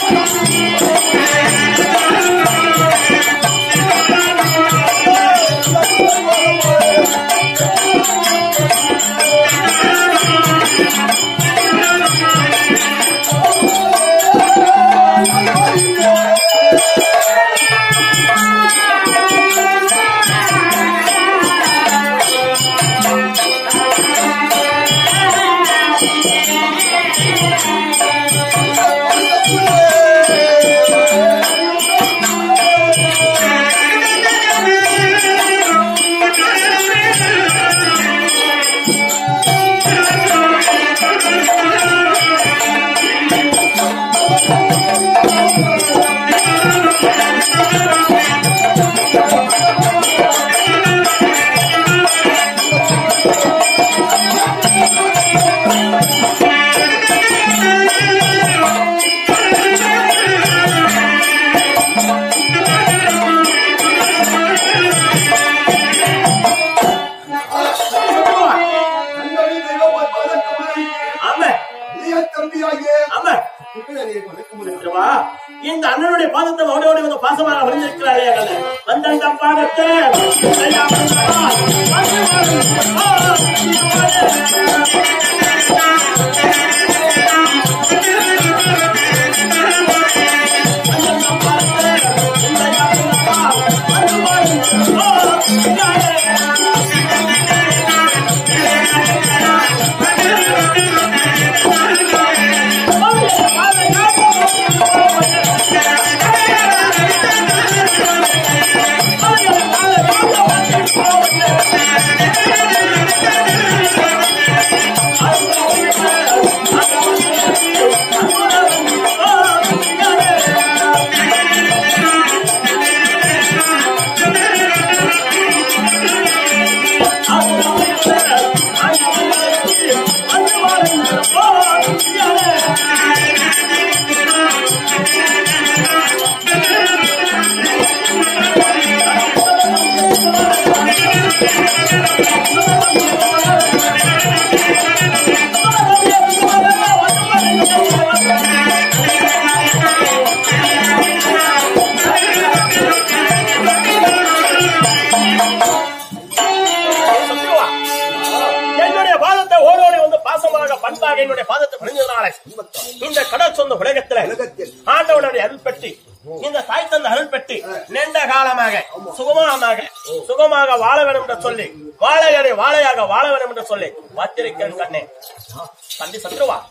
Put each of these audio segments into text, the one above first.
கண்டடி தெய்வம் வணக்கமுறை. ஆமா இளைய தம்பியாகிய ஆமா குப்பிரனை வணக்கமுறை. சிவா, இந்த அண்ணனுடைய பாதத்தை மகனோடு வந்து பாசமாக வழிஞ்சிருக்கிறாரே அண்ணன். வந்தண்ட பாதத்தை ஐயா, என்னுடைய பாதத்தை ஓடோடி வந்து பாசமாக பண்பாக என்னுடைய பாதத்தை பணிஞ்சதுனால இந்த கடல் சொந்த உலகத்துல உலகத்தில் ஆண்டவனுடைய அருள் பெற்று இந்த தாய் தந்த அருள் பெற்று நீண்ட காலமாக சுகமமாக சுகமாக வாழ வேண்டும் என்று சொல்லி வாழையடை வாழையாக வாழ வேண்டும் என்று சொல்லி வாத்திருக்கிறேன் கண்ணே தந்தி சத்ருவா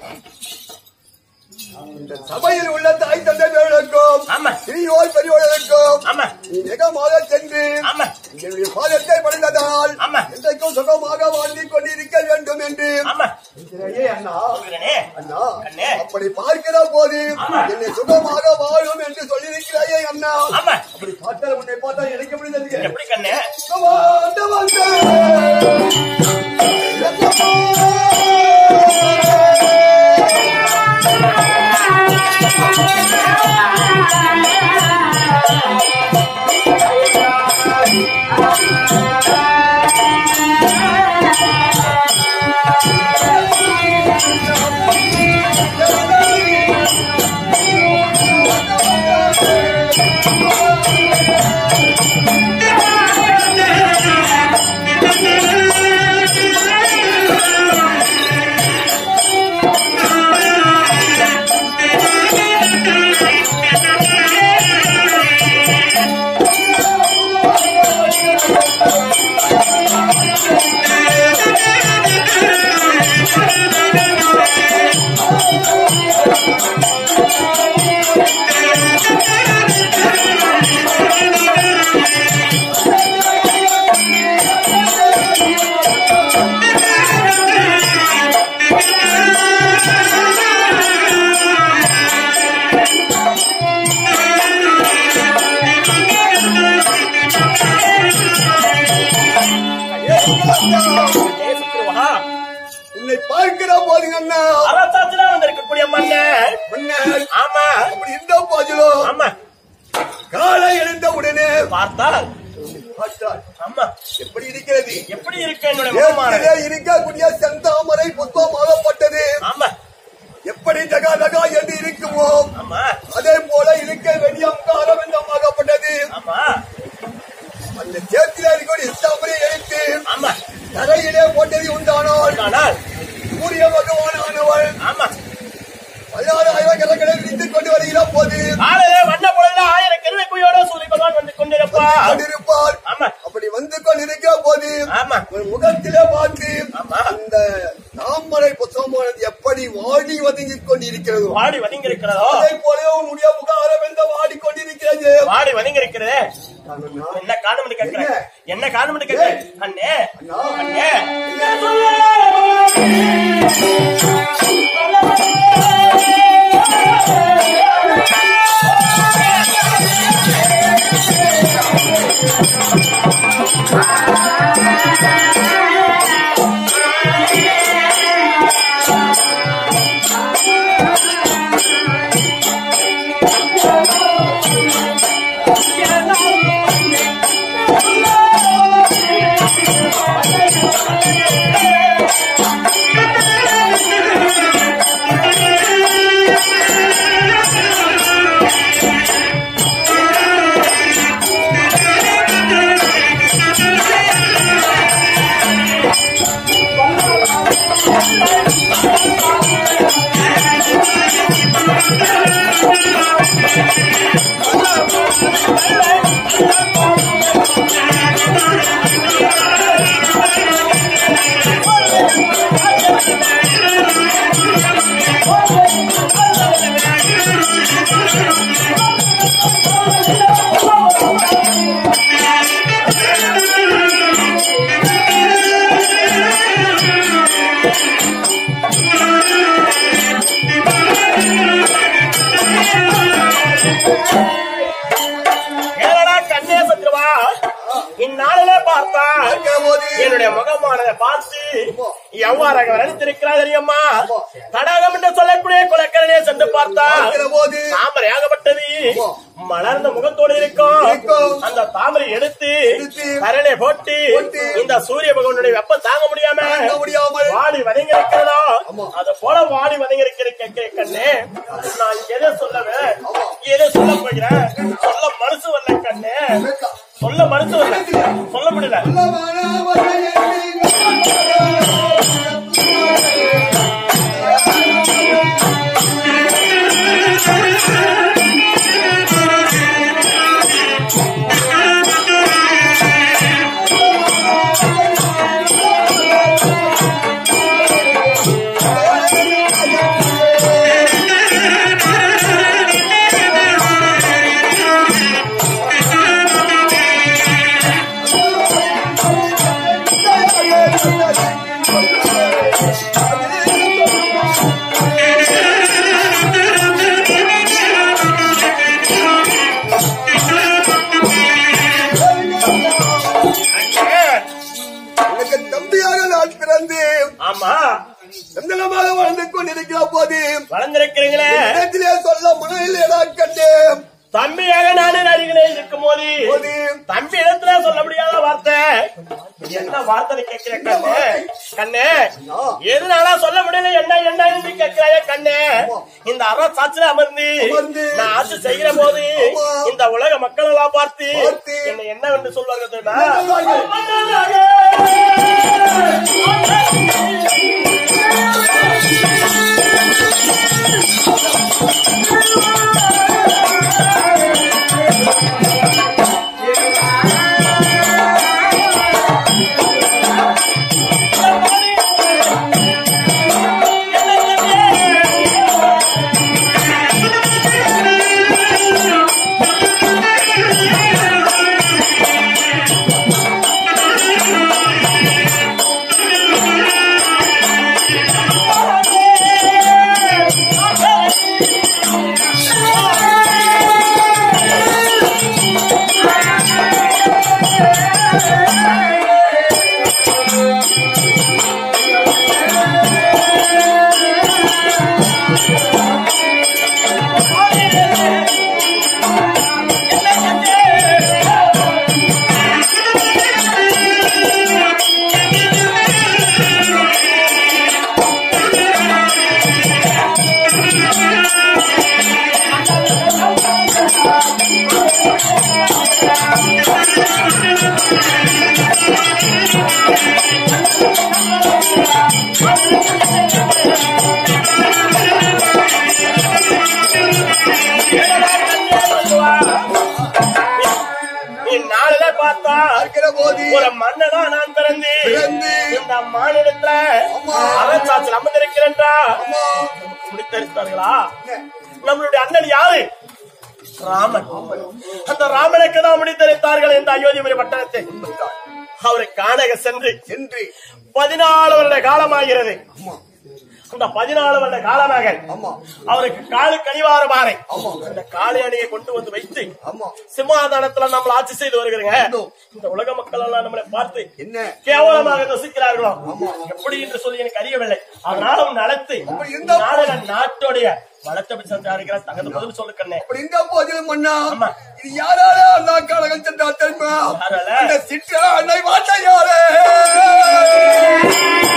இந்த சபையில் உள்ள தாய் தந்தைகளுக்கும் ஆமா சிறியோர் பெரியோர்களுக்கும் ஆமா நீ வேகமாக சென்று ஆமா என்னுடைய பாதத்தை பணிந்ததால் ஆமா. என்றைக்கும் சுகமாக வாழ்ந்து கொண்டிருக்க வேண்டும் என்று ஆமா இருக்கிறேனே அண்ணா சொல்கிறேனே அண்ணா கண்ணே. அப்படி பார்க்கிற போது ஆமா. என்னை சுகமாக வாழும் என்று சொல்லியிருக்கிறாயே அண்ணா ஆமா அப்படி பார்த்தால் உன்னை பார்த்தா எனக்கு முடிந்தது எப்படி கண்ணே வாண்ட வந்த ஏ சத்ருவா உன்னை பார்க்கிற போது அண்ணா அரசாட்சியா வந்திருக்கக்கூடிய மன்னன் முன்னர் ஆமா அப்படி இருந்த போதிலும் ஆமா காலை எழுந்த உடனே பார்த்தால் பார்த்தால் ஆமா எப்படி இருக்கிறது எப்படி இருக்கு என்னுடைய முகமானது ஏற்கனவே இருக்கக்கூடிய செந்தாமரை புஷ்பமாகப்பட்டது ஆமா எப்படி ஜகா ஜகா என்று இருக்குமோ ஆமா வருகிற போது காலையிலே வந்த பொழுது ஆயிரம் கிருவை குயோட சூரிய பகவான் வந்து கொண்டிருப்பா கொண்டிருப்பார் ஆமா அப்படி வந்து கொண்டிருக்கிற போது ஆமா ஒரு முகத்திலே பார்த்து ஆமா. இந்த தாமரை புத்தகமானது எப்படி வாடி வதங்கிக் கொண்டிருக்கிறதோ வாடி வதங்கி இருக்கிறதோ அதை போல உன்னுடைய முகாரம் எந்த வாடி கொண்டிருக்கிறது வாடி வதங்கி இருக்கிறதே காரணம்னா, என்ன காரணம் கேட்கிறேன் என்ன காரணம் கேட்கிறேன் அண்ணே அண்ணா, அண்ணே கேளடா கண்ணே சத்ருவா இந்நாளிலே பார்த்தா இருக்கிற போது என்னுடைய முகமானதை பார்த்து எவ்வாறாக வளர்த்திருக்கிறார் தெரியுமா தடாகம் என்று சொல்லக்கூடிய குலக்கரனே சென்று பார்த்தா இருக்கிற போது தாமரை ஆகப்பட்டது மலர்ந்த முகத்தோடு இருக்கும் இருக்கும். அந்த தாமரை எடுத்து எடுத்து கரனை போட்டு போட்டு இந்த சூரிய பகவானுடைய வெப்பம் தாங்க முடியாம தாங்க முடியாமல் வாடி வதங்கி இருக்கிறதோ ஆமா. அது போல வாடி வதங்கி இருக்கிற கண்ணே நான் எதை சொல்லவேன் ஆமா. எதை சொல்ல போகிறேன் சொல்ல மனசு வரல கண்ணே சொல்ல மனசு வரல சொல்ல முடியல அண்ணே, எனக்கு தம்பியாக நான் பிறந்து ஆமா சந்தனமாக வாழ்ந்து கொண்டிருக்கிற போது வளர்ந்திருக்கிறீங்களே இடத்திலே சொல்ல மனதில் கண்டேன் தம்பியாக நானே அருகிலே இருக்கும் போது போது தம்பி இடத்துல சொல்ல முடியாத வார்த்தை என்ன வார்த்தை கேட்கிற கண்ணு கண்ணு எதுனால சொல்ல முடியல என்ன என்ன என்று கேட்கிறாய கண்ணு இந்த அற சாட்சியில அமர்ந்து அமர்ந்து நான் ஆட்சி செய்கிற போது ஆமா. இந்த உலக மக்கள் எல்லாம் பார்த்து பார்த்து என்ன என்னவென்று சொல்வார்கள் தெரியுமா? சொல்வார்கள். பார்த்தா பார்க்கிற போது ஒரு மன்னனா நான் பிறந்து பிறந்து இந்த மாநிலத்துல ஆமா. அரசாட்சியில் அமர்ந்திருக்கிறேன்டா ஆமா முடித்தரித்தார்களா நம்மளுடைய அண்ணன் யாரு ராமன் அந்த ராமனுக்கு தான் முடித்தளித்தார்கள் இந்த அயோத்திபுரி பட்டணத்தை அவரை காணக சென்று சென்று பதினாலு வருட காலமாகிறது ஆமா அந்த பதினாலு வருட காலமாக ஆமா அவருக்கு காலு கனிவாரமாறை ஆமா. அந்த காளை அணியை கொண்டு வந்து வைத்து ஆமா சிம்மாதானத்துல நம்ம ஆட்சி செய்து வருகிறங்க இதோ. இந்த உலக மக்கள் எல்லாம் நம்மளை பார்த்து என்ன கேவலமாக ரசிக்கிறார்களோ ஆமா. எப்படி என்று சொல்லி எனக்கு அறியவில்லை அதனாலும் நடத்து அப்படி இருந்தா- நாளைய நாட்டுடைய வளர்த்த விசாரிக்கிற தகுந்த பதில் சொல்லு கண்ணே அப்படி இந்த போதிலும் மன்னா ஆமா. இது யாரால அந்த கழகம் சென்றா தெரியுமா யாரால? அந்த சிற்ற அன்னை வார்த்தையாலே